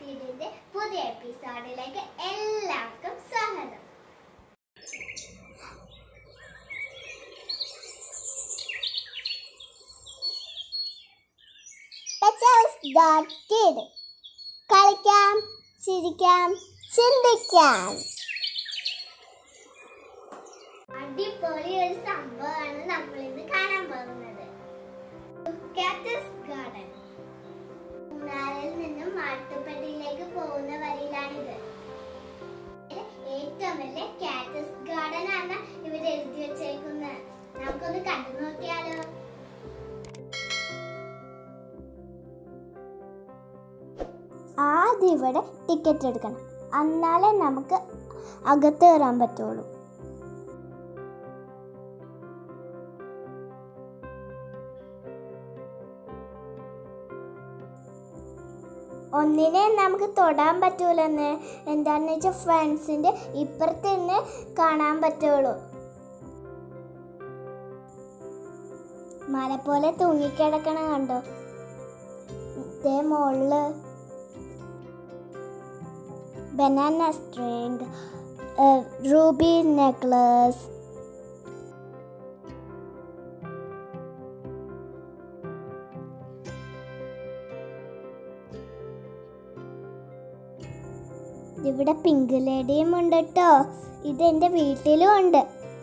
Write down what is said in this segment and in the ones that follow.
വെറൈറ്റിയുടെ പുതിയ എപ്പിസോഡിലേക്ക് എല്ലാവർക്കും സ്വാഗതം കളിക്കാം ചിരിക്കാം ചിന്തിക്കാം അടിപൊളി ഒരു സംഭവമാണ് നമ്മൾ ഇന്ന് കാണാൻ പോകുന്നത് കാറ്റസ് ഗാർഡൻ മൂന്നാറിൽ നിന്നും മാട്ടുപ്പെട്ടിയിലേക്ക് പോകുന്ന വഴിയിലാണിത് ഇതിൽ ഏറ്റവും വലിയ കാറ്റസ് ഗാർഡൻ ആണ് ഇവർ എഴുതി വെച്ചേക്കുന്നത് നമുക്കൊന്ന് കണ്ടു നോക്കിയാലോ ആദ്യം ഇവിടെ ടിക്കറ്റ് എടുക്കണം എന്നാലേ നമുക്ക് അകത്ത് കയറാൻ പറ്റുള്ളൂ ഒന്നിനെ നമുക്ക് തൊടാൻ പറ്റൂലെന്ന് എന്താണെന്ന് വെച്ചാൽ ഫ്രണ്ട്സിൻ്റെ ഇപ്പുറത്ത് നിന്ന് കാണാൻ പറ്റുള്ളൂ മല പോലെ തൂങ്ങിക്കിടക്കണ കണ്ടോ ഇതേ മുകളില് ബനാന സ്ട്രിങ് റൂബി നെക്ലസ് ഇവിടെ പിങ്ക് ലേഡിയും ഉണ്ട് കേട്ടോ ഇത് എൻ്റെ വീട്ടിലും ഉണ്ട്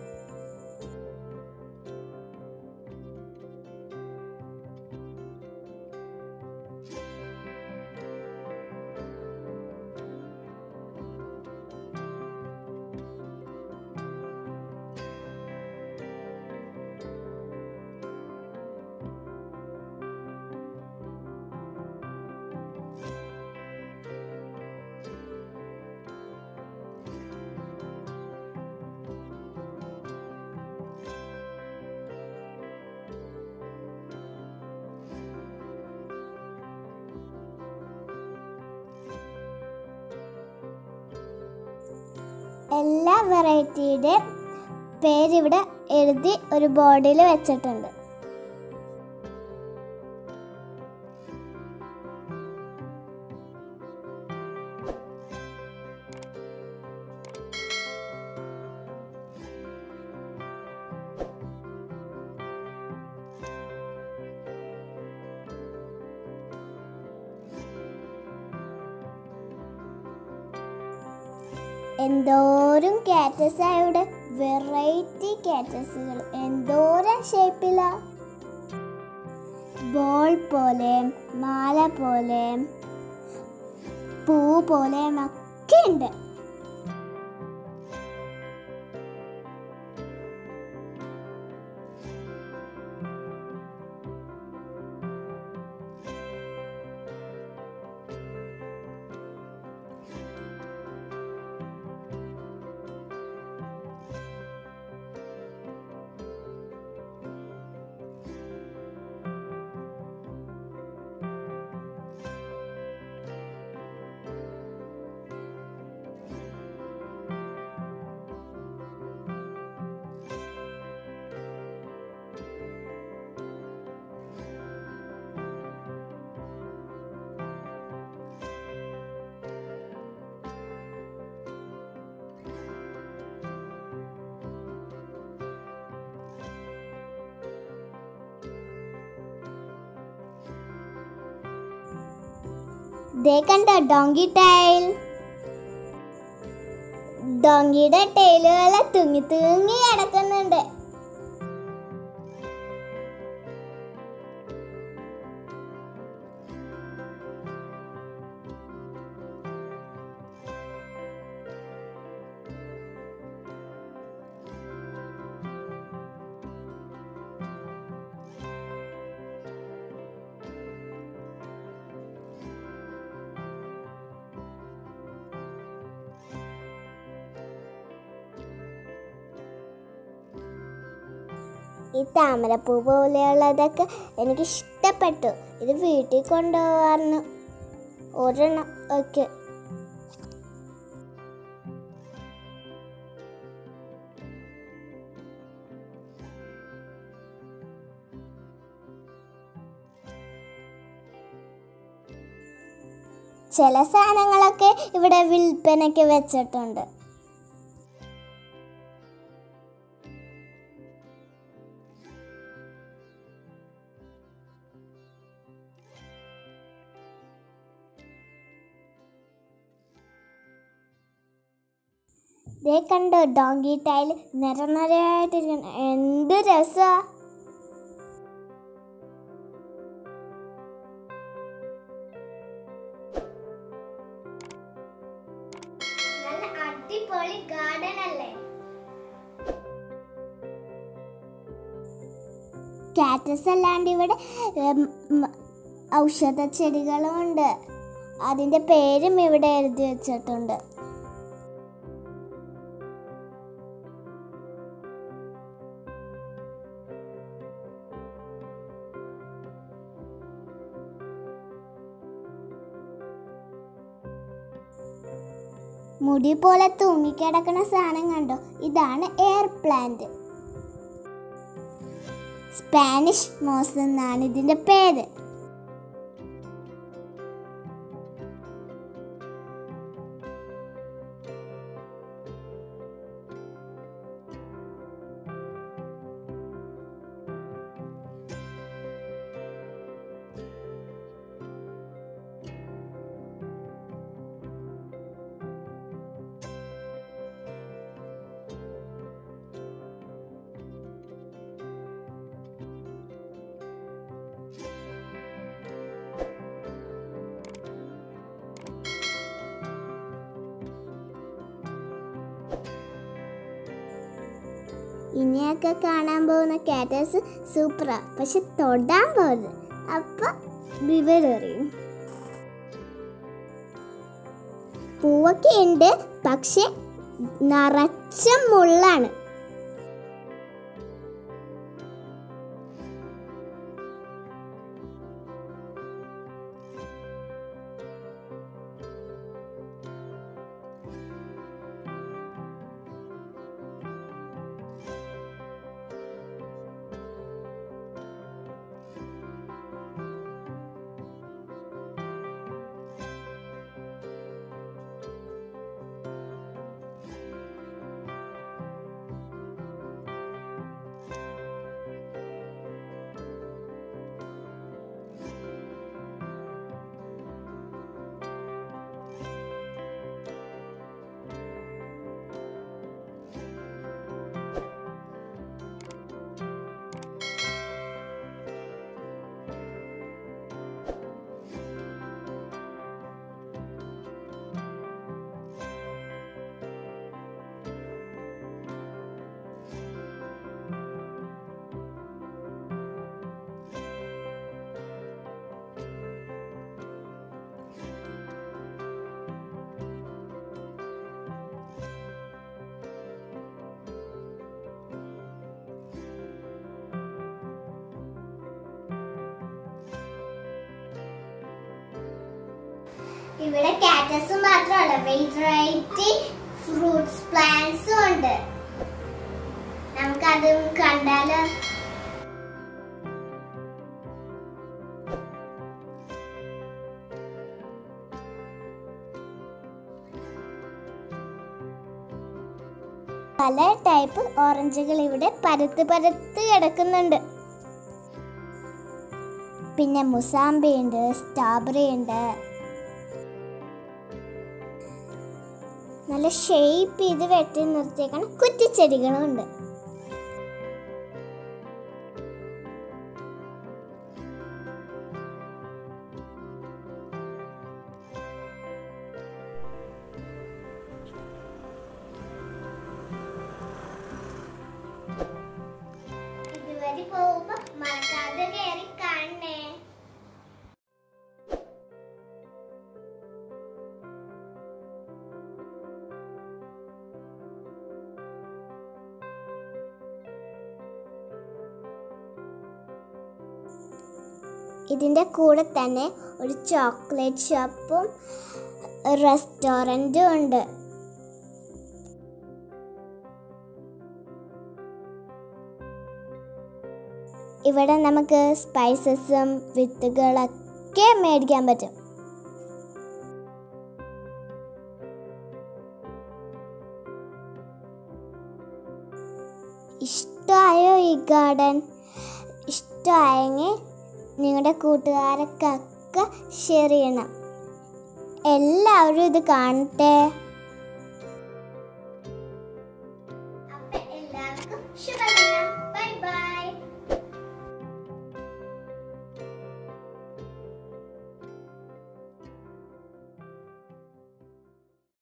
എല്ലാ വെറൈറ്റിയുടെ പേരിവിടെ എഴുതി ഒരു ബോർഡിൽ വെച്ചിട്ടുണ്ട് എന്തോരം കാറ്റസ് ഇവിടെ വെറൈറ്റി കാറ്റസുകൾ എന്തോരം ഷേപ്പിലാ ബോൾ പോലെ മാല പോലെ പൂ പോലെ ഒക്കെ ഉണ്ട് ദേ കണ്ടോ ഡോങ്കി ടൈൽ ഡോങ്കിയുടെ ടൈലുകളെ തൂങ്ങി തൂങ്ങി കിടക്കുന്നുണ്ട് ഈ താമരപ്പൂ പോലെയുള്ളതൊക്കെ എനിക്ക് ഇഷ്ടപ്പെട്ടു ഇത് വീട്ടിൽ കൊണ്ടുപോകാറുണ്ട് ഒരെണ്ണം ഒക്കെ ചില സാധനങ്ങളൊക്കെ ഇവിടെ വിൽപ്പനയ്ക്ക് വെച്ചിട്ടുണ്ട് ദേ കണ്ടോ ഡോങ്കി ടൈൽ നിര നിരയായിട്ടിരിക്കണം എന്ത് രസാ നല്ല അടിപൊളി ഗാർഡൻ അല്ലേ കാറ്റസ് അല്ലാണ്ട് ഇവിടെ ഉം, ഉം, ഔഷധ ചെടികളും ഉണ്ട് അതിൻ്റെ പേരും ഇവിടെ എഴുതി വെച്ചിട്ടുണ്ട് മുടി പോലെ തൂങ്ങിക്കിടക്കുന്ന സാധനം കണ്ടോ ഇതാണ് എയർ പ്ലാന്റ് സ്പാനിഷ് മോസ് എന്നാണ് ഇതിന്റെ പേര് ഇനിയൊക്കെ കാണാൻ പോകുന്ന കാറ്റേഴ്സ് സൂപ്പറാ പക്ഷെ തൊടാൻ പോകരുത് അപ്പൊ വിവരറിയും പൂവൊക്കെ ഉണ്ട് പക്ഷെ നിറച്ച മുള്ളാണ് ഇവിടെ കാറ്റസ് മാത്രമല്ല വെറൈറ്റി ഫ്രൂട്ട്സ് പ്ലാന്റ്സും ഉണ്ട് നമുക്കത് കണ്ടാലോ പല ടൈപ്പ് ഓറഞ്ചുകൾ ഇവിടെ പരത്ത് പരത്ത് കിടക്കുന്നുണ്ട് പിന്നെ മുസാമ്പി ഉണ്ട് സ്ട്രോബെറി ഉണ്ട് നല്ല ഷേപ്പ് ചെയ്ത് വെട്ടി നിർത്തിയേക്കണ കുറ്റിച്ചെടികളും ഉണ്ട് ഇതുവഴി പോകുമ്പോ മറക്കാതെ കയറി കാണണേ ഇതിൻ്റെ കൂടെ തന്നെ ഒരു ചോക്ലേറ്റ് ഷോപ്പും റെസ്റ്റോറൻറ്റും ഉണ്ട് ഇവിടെ നമുക്ക് സ്പൈസസും വിത്തുകളൊക്കെ മേടിക്കാൻ പറ്റും ഇഷ്ടമായോ ഈ ഗാർഡൻ ഇഷ്ടമായെങ്കിൽ നിങ്ങളുടെ കൂട്ടുകാരൊക്കെ ഷെയർ ചെയ്യണം എല്ലാവരും ഇത് കാണട്ടെ